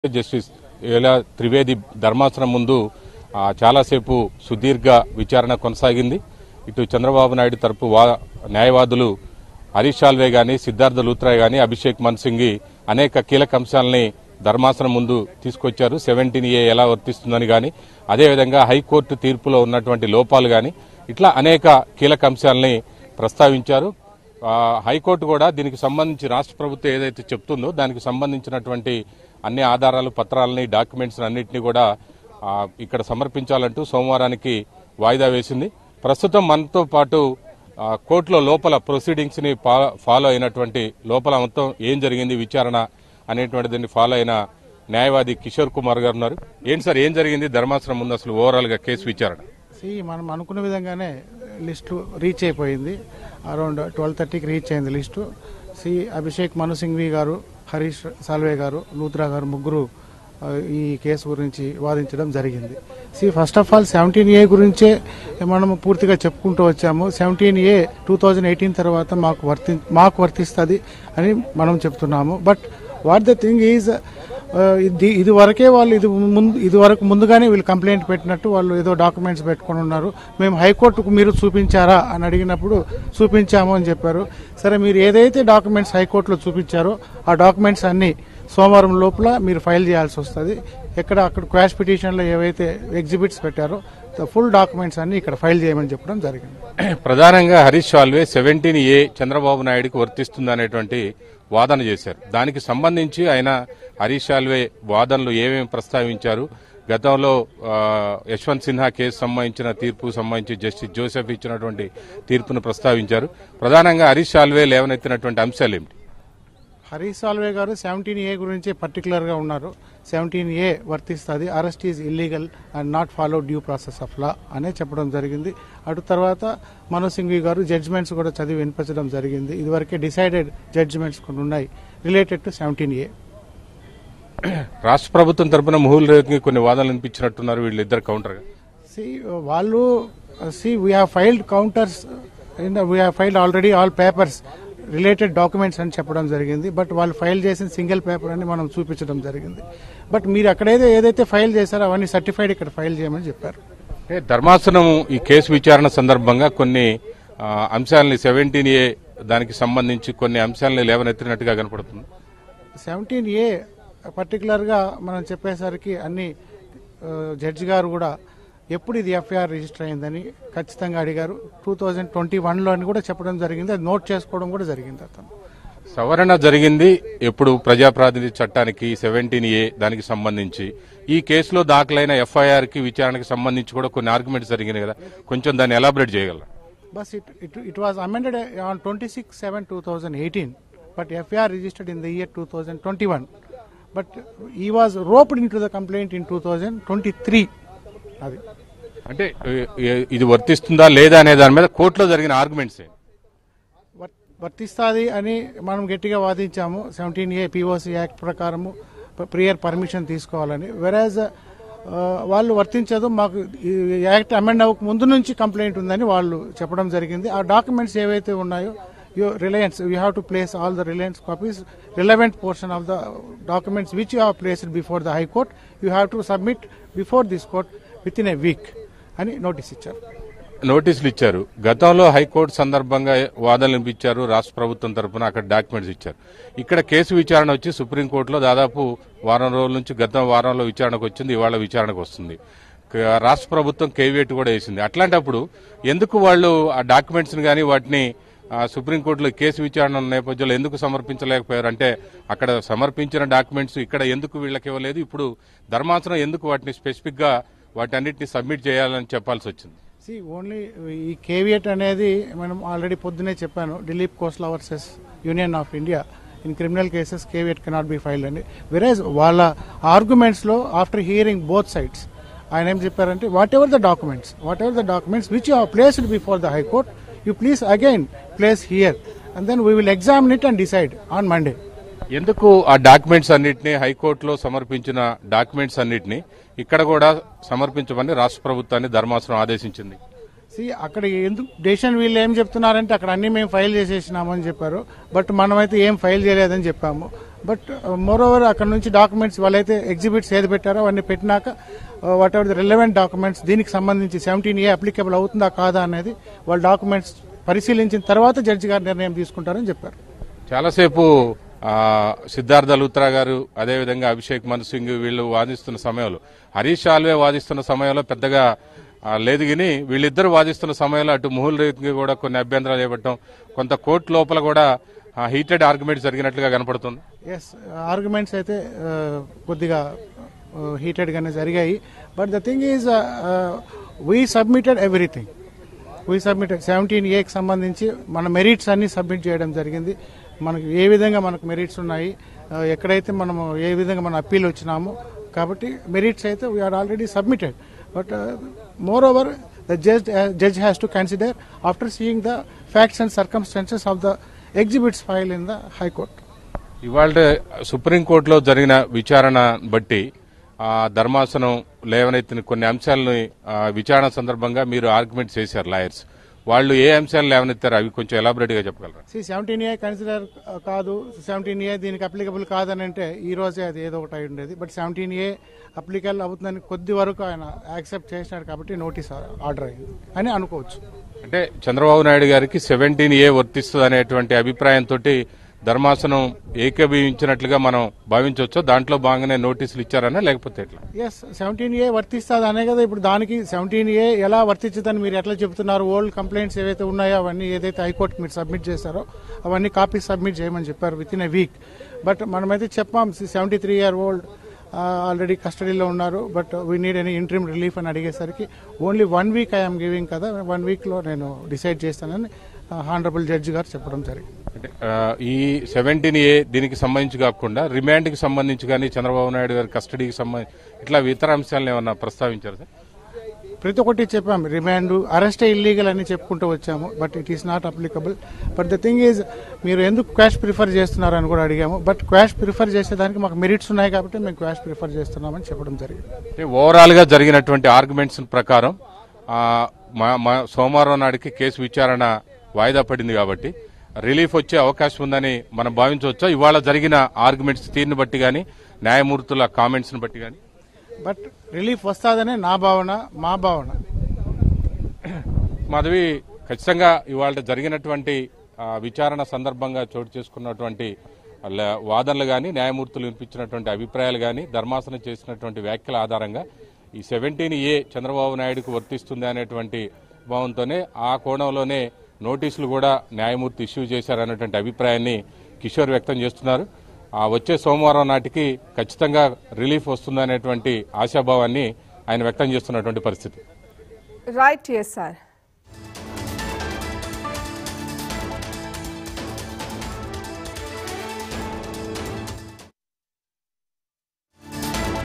justice ఏలా త్రివేది ధర్మాసనం ముందు ఆ, చాలాసేపు సుదీర్ఘ విచారణ కొనసాగింది ఇటు చంద్రబాబు నాయుడు తరపు వా న్యాయవాదులు హరీష్ ఆల్వే గాని సిద్ధార్థ లూత్రా గాని అభిషేక్ మన్సింగి అనేక కీలక అంశాలని ధర్మాసనం ముందు తీసుకొచ్చారు సెవెంటీన్ ఏ ఎలా వర్తిస్తుందని గాని అదేవిధంగా హైకోర్టు తీర్పులో ఉన్నటువంటి లోపాలు గాని ఇట్లా అనేక కీలక అంశాలని ప్రస్తావించారు ఆ, హైకోర్టు కూడా దీనికి సంబంధించి రాష్ట్ర ప్రభుత్వం ఏదైతే చెప్తుందో దానికి సంబంధించినటువంటి అన్ని ఆధారాలు పత్రాలని డాక్యుమెంట్స్ అన్నింటినీ కూడా ఆ, ఇక్కడ సమర్పించాలంటూ సోమవారానికి వాయిదా వేసింది ప్రస్తుతం మనతో పాటు ఆ, కోర్టులో లోపల ప్రొసీడింగ్స్ ని ఫా- ఫాలో అయినటువంటి లోపల మొత్తం ఏం జరిగింది విచారణ అనేటువంటి దీన్ని ఫాలో అయిన న్యాయవాది కిషోర్ కుమార్ గారు ఉన్నారు ఏంటి సార్ ఏం జరిగింది ధర్మాసనం ముందు అసలు ఓవరాల్ గా కేసు విచారణ సి మనం అనుకున్న విధంగానే లిస్టు రీచ్ అయిపోయింది అరౌండ్ ట్వెల్వ్ థర్టీకి రీచ్ అయింది లిస్టు సి అభిషేక్ మను సింఘ్వి గారు హరీష్ సాల్వే గారు లూత్రా గారు ముగ్గురు ఆ, ఈ కేసు గురించి వాదించడం జరిగింది see first of all seventeen A గురించే మనం పూర్తిగా చెప్పుకుంటూ వచ్చాము seventeen A two thousand eighteen తర్వాత మాకు వర్తి మాకు వర్తిస్తుంది అని మనం చెప్తున్నాము but what the thing is ఆ, ఇది ఇది వరకే వాళ్ళు ఇది ముందు ఇది వరకు ముందుగానే వీళ్ళు కంప్లైంట్ పెట్టినట్టు వాళ్ళు ఏదో డాక్యుమెంట్స్ పెట్టుకొని ఉన్నారు మేము హైకోర్టుకు మీరు చూపించారా అని అడిగినప్పుడు చూపించాము అని చెప్పారు సరే మీరు ఏదైతే డాక్యుమెంట్స్ హైకోర్టులో చూపించారో ఆ డాక్యుమెంట్స్ అన్ని సోమవారం లోపల మీరు ఫైల్ చేయాల్సి వస్తుంది ఎక్కడ అక్కడ క్వాష్ పిటిషన్లో ఏవైతే ఎగ్జిబిట్స్ పెట్టారో ఫుల్ డాక్యుమెంట్స్ అన్ని ఇక్కడ ఫైల్ చేయమని చెప్పడం జరిగింది ప్రధానంగా హరీష్ సాల్వే సెవెంటీన్ ఏ చంద్రబాబు నాయుడుకి వర్తిస్తుంది అనేటువంటి వాదన చేశారు దానికి సంబంధించి ఆయన హరీష్ సాల్వే వాదనలు ఏమేమి ప్రస్తావించారు గతంలో ఆ, యశ్వంత్ సిన్హా కేసు సంబంధించిన తీర్పుకు సంబంధించి జస్టిస్ జోసెఫ్ ఇచ్చినటువంటి తీర్పును ప్రస్తావించారు ప్రధానంగా హరీష్ సాల్వే లేవనెత్తినటువంటి అంశాలు ఏమిటి హరీష్ సాల్వే గారు సెవెంటీన్ ఏ గురించి పర్టికులర్ గా ఉన్నారు సెవెంటీన్ ఏ వర్తిస్తుంది arrest is illegal and not follow due process of law అనే చెప్పడం జరిగింది అటు తర్వాత మనోజ్ సింఘ్వి గారు జడ్జిమెంట్స్ కూడా చదివి వినిపించడం జరిగింది ఇదివరకే డిసైడెడ్ జడ్జిమెంట్స్ కొన్ని ఉన్నాయి రిలేటెడ్ టు సెవెంటీన్ ఏ రాష్ట్ర ప్రభుత్వం తరపున ముహుల్ రేవత్కి కొన్ని వాదనలు వినిపించినట్టున్నారు వీళ్ళిద్దరు కౌంటర్గా సి వాళ్ళు see we have filed counters we have filed already all papers related documents అని చెప్పడం జరిగింది బట్ వాళ్ళు ఫైల్ చేసిన సింగిల్ పేపర్ అని మనం చూపించడం జరిగింది బట్ మీరు అక్కడైతే ఏదైతే ఫైల్ చేశారో అవన్నీ సర్టిఫైడ్ ఇక్కడ ఫైల్ చేయమని చెప్పారు అంటే ధర్మాసనం ఈ కేసు విచారణ సందర్భంగా కొన్ని ఆ, అంశాలని సెవెంటీన్ ఏ దానికి సంబంధించి కొన్ని అంశాలని లేవనెత్తినట్టుగా కనపడుతుంది సెవెంటీన్ ఏ పర్టికులర్గా మనం చెప్పేసరికి అన్ని జడ్జి గారు కూడా ఎప్పుడు ఇది ఎఫ్ఐఆర్ రిజిస్టర్ అయిందని ఖచ్చితంగా అడిగారు టూ థౌజండ్ ట్వంటీ వన్లో అని కూడా చెప్పడం జరిగింది అది నోట్ చేసుకోవడం కూడా జరిగింది అతను సవరణ జరిగింది ఎప్పుడు ప్రజాప్రాతినిధ్య చట్టానికి సెవెంటీన్ ఏ దానికి సంబంధించి ఈ కేసులో దాఖలైన ఎఫ్ఐఆర్ కి విచారణకి సంబంధించి కూడా కొన్ని ఆర్గ్యుమెంట్స్ జరిగినాయి కదా కొంచెం దాన్ని ఎలాబరేట్ చేయగలరా బస్ it it it was amended on twenty six seven two thousand eighteen but FIR registered in the year two thousand twenty one but he was roped in to the complaint in two thousand twenty three అది అంటే ఏ- ఏ- ఇది వర్తిస్తుందా లేదా అనే దాని మీద కోర్టులో జరిగిన ఆర్గ్యుమెంట్స్ వర్తిస్తుంది అని మనం గట్టిగా వాదించాము సెవెంటీన్ ఏ పిఓసి యాక్ట్ ప్రకారము ప్రియర్ పర్మిషన్ తీసుకోవాలని వెరాజ్ వాళ్ళు వర్తించదు మాకు ఈ యాక్ట్ అమెండ్ అవ్వక ముందు నుంచి కంప్లైంట్ ఉందని వాళ్ళు చెప్పడం జరిగింది ఆ డాక్యుమెంట్స్ ఏవైతే ఉన్నాయో you reliance you have to place all the reliance copies relevant portion of the documents which you have placed before the high court you have to submit before this court within a week అని notice ఇచ్చారు నోటీసులు ఇచ్చారు గతంలో high court సందర్భంగా వాదనలు వినిపించారు రాష్ట్ర ప్రభుత్వం తరపున అక్కడ డాక్యుమెంట్స్ ఇచ్చారు ఇక్కడ కేసు విచారణ వచ్చి సుప్రీంకోర్టులో దాదాపు వారం రోజుల నుంచి గత వారంలో విచారణకు వచ్చింది ఇవాళ విచారణకు వస్తుంది క- రాష్ట్ర ప్రభుత్వం కేవీఎట్ కూడా వేసింది అట్లాంటప్పుడు ఎందుకు వాళ్ళు ఆ డాక్యుమెంట్స్ కానీ వాటిని ఆ, సుప్రీంకోర్టులో కేసు విచారణ నేపథ్యంలో ఎందుకు సమర్పించలేకపోయారు అంటే అక్కడ సమర్పించిన డాక్యుమెంట్స్ ఇక్కడ ఎందుకు వీళ్ళకి ఇవ్వలేదు ఇప్పుడు ధర్మాసనం ఎందుకు వాటిని స్పెసిఫిక్ గా వాటన్నిటిని సబ్మిట్ చేయాలని చెప్పాల్సి వచ్చింది సి ఓన్లీ ఈ కేవియట్ అనేది మనం ఆల్రెడీ పొద్దునే చెప్పాను Dilip Khosla versus union of India in criminal cases caveat cannot be filed అని వెరేజ్ వాళ్ళ ఆర్గ్యుమెంట్స్లో ఆఫ్టర్ హియరింగ్ బోత్ సైడ్స్ ఆయన ఏం చెప్పారంటే whatever the documents whatever the documents which you placed before the high court you please again place here and then we will examine it and decide on Monday ఎందుకు ఆ documents అన్నిటిని హైకోర్టులో సమర్పించిన documents అన్నిటిని ఇక్కడ కూడా సమర్పించమని రాష్ట్ర ప్రభుత్వాన్ని ధర్మాసనం ఆదేశించింది సి అక్కడ ఎందుకు డెసిషన్ వీళ్ళు ఏం చెప్తున్నారంటే అక్కడ అన్ని మేము ఫైల్ చేసేసినామని చెప్పారు బట్ మనమైతే ఏం ఫైల్ చేయలేదని చెప్పాము బట్ మోర్ ఓవర్ అక్కడ నుంచి డాక్యుమెంట్స్ వాళ్ళైతే ఎగ్జిబిట్స్ ఏది పెట్టారో అవన్నీ పెట్టినాక whatever the relevant documents దీనికి సంబంధించి సెవెంటీన్ ఏ అప్లికబుల్ అవుతుందా కాదా అనేది వాళ్ళ డాక్యుమెంట్స్ పరిశీలించిన తర్వాత జడ్జి గారు నిర్ణయం తీసుకుంటారని చెప్పారు చాలాసేపు ఆ, సిద్ధార్థ లూత్రా గారు అదేవిధంగా అభిషేక్ మను సింగ్ వీళ్ళు వాదిస్తున్న సమయంలో హరీష్ ఆల్వే వాదిస్తున్న సమయంలో పెద్దగా ఆ, లేదు కానీ వీళ్ళిద్దరు వాదిస్తున్న సమయంలో అటు ముహుల్ రేత్కి కూడా కొన్ని అభ్యంతరాలు చేపట్టడం కొంత కోర్టు లోపల కూడా హీటెడ్ ఆర్గ్యుమెంట్ జరిగినట్లుగా కనపడుతుంది ఎస్ ఆర్గ్యుమెంట్స్ అయితే ఆ, కొద్దిగా హీటెడ్గానే జరిగాయి but the thing is we submitted everything we submitted seventeen ఏకి సంబంధించి మన మెరిట్స్ అన్ని సబ్మిట్ చేయడం జరిగింది మనకు ఏ విధంగా మనకు మెరిట్స్ ఉన్నాయి ఆ, ఎక్కడైతే మనము ఏ విధంగా మన అప్పీల్ వచ్చినామో కాబట్టి మెరిట్స్ అయితే we are already submitted but moreover the judge judge has to consider after seeing the facts and circumstances of the exhibits file in the high court ఇవాళ సుప్రీంకోర్టులో జరిగిన విచారణ బట్టి ఆ ధర్మాసనం లేవనెత్తిన కొన్ని అంశాలను ఆ, విచారణ సందర్భంగా మీరు ఆర్గ్యుమెంట్ చేశారు లాయర్స్ వాళ్ళు ఏ అంశాలు లేవనెత్తారు అవి కొంచెం ఎలాబొరేట్ గా చెప్పగలరా సి సెవెంటీన్ ఏ కన్సిడర్ కాదు సెవెంటీన్ ఏ దీనికి అప్లికబుల్ కాదని అంటే ఈ రోజే అది ఏదో ఒకటి అయి ఉండేది బట్ సెవెంటీన్ ఏ అప్లికబుల్ అవుతుందని కొద్ది వరకు ఆయన యాక్సెప్ట్ చేసినాడు కాబట్టి నోటీస్ ఆర్డర్ అయింది అని అనుకోవచ్చు అంటే చంద్రబాబు నాయుడు గారికి సెవెంటీన్ ఏ వర్తిస్తుంది అనేటువంటి అభిప్రాయంతో ధర్మాసనం ఏకీభవించినట్లుగా మనం భావించవచ్చు దాంట్లో భాగంగానే నోటీసులు ఇచ్చారనా లేకపోతే ఎట్లా ఎస్ సెవెంటీన్ ఏ వర్తిస్తుంది అనే కదా ఇప్పుడు దానికి సెవెంటీన్ ఏ ఎలా వర్తించదని మీరు ఎట్లా చెప్తున్నారు ఓల్డ్ కంప్లైంట్స్ ఏవైతే ఉన్నాయో అవన్నీ ఏదైతే హైకోర్టు మీరు సబ్మిట్ చేశారో అవన్నీ కాపీస్ సబ్మిట్ చేయమని చెప్పారు within a week but మనమైతే చెప్పాం seventy three year old already కస్టడీలో ఉన్నారు but we need any interim relief అని అడిగేసరికి only one week I'm giving కదా వన్ వీక్లో నేను డిసైడ్ చేస్తానని హానరబుల్ జడ్జి గారు చెప్పడం జరిగింది అంటే ఆ, ఈ సెవెంటీన్ ఏ దీనికి సంబంధించి కాకుండా రిమాండ్ కి సంబంధించి కానీ చంద్రబాబు నాయుడు గారి కస్టడీకి సంబంధించి ఇట్లా ఇతర అంశాలను ఏమన్నా ప్రస్తావించారు సార్ ప్రతి ఒక్కటి చెప్పాము రిమాండ్ అరెస్ట్ ఇల్లీగల్ అని చెప్పుకుంటూ వచ్చాము but it is not applicable but the thing is మీరు ఎందుకు క్వాష్ ప్రిఫర్ చేస్తున్నారు అని కూడా అడిగాము బట్ క్వాష్ ప్రిఫర్ చేసేదానికి మాకు మెరిట్స్ ఉన్నాయి కాబట్టి మేము క్వాష్ ప్రిఫర్ చేస్తున్నామని చెప్పడం జరిగింది అంటే ఓవరాల్ గా జరిగినటువంటి ఆర్గ్యుమెంట్స్ ప్రకారం ఆ, మా- మా సోమవారం నాటికి కేసు విచారణ వాయిదా పడింది కాబట్టి రిలీఫ్ వచ్చే అవకాశం ఉందని మనం భావించవచ్చా ఇవాళ జరిగిన ఆర్గ్యుమెంట్స్ తీరుని బట్టి కానీ న్యాయమూర్తుల కామెంట్స్ బట్టి కానీ బట్ రిలీఫ్ వస్తుందనే నా భావన మా భావన మాధవి ఖచ్చితంగా ఇవాళ జరిగినటువంటి ఆ, విచారణ సందర్భంగా చోటు చేసుకున్నటువంటి ల- వాదనలు కానీ న్యాయమూర్తులు వినిపించినటువంటి అభిప్రాయాలు కానీ ధర్మాసనం చేసినటువంటి వ్యాఖ్యల ఆధారంగా ఈ సెవెంటీన్ ఏ చంద్రబాబు నాయుడుకు వర్తిస్తుంది అనేటువంటి భావంతోనే ఆ కోణంలోనే నోటీసులు కూడా న్యాయమూర్తి ఇష్యూ చేశారనేటువంటి అభిప్రాయాన్ని కిషోర్ వ్యక్తం చేస్తున్నారు ఆ వచ్చే సోమవారం నాటికి ఖచ్చితంగా రిలీఫ్ వస్తుందనేటువంటి ఆశాభావాన్ని ఆయన వ్యక్తం చేస్తున్నటువంటి పరిస్థితి రైట్ ఎస్ సార్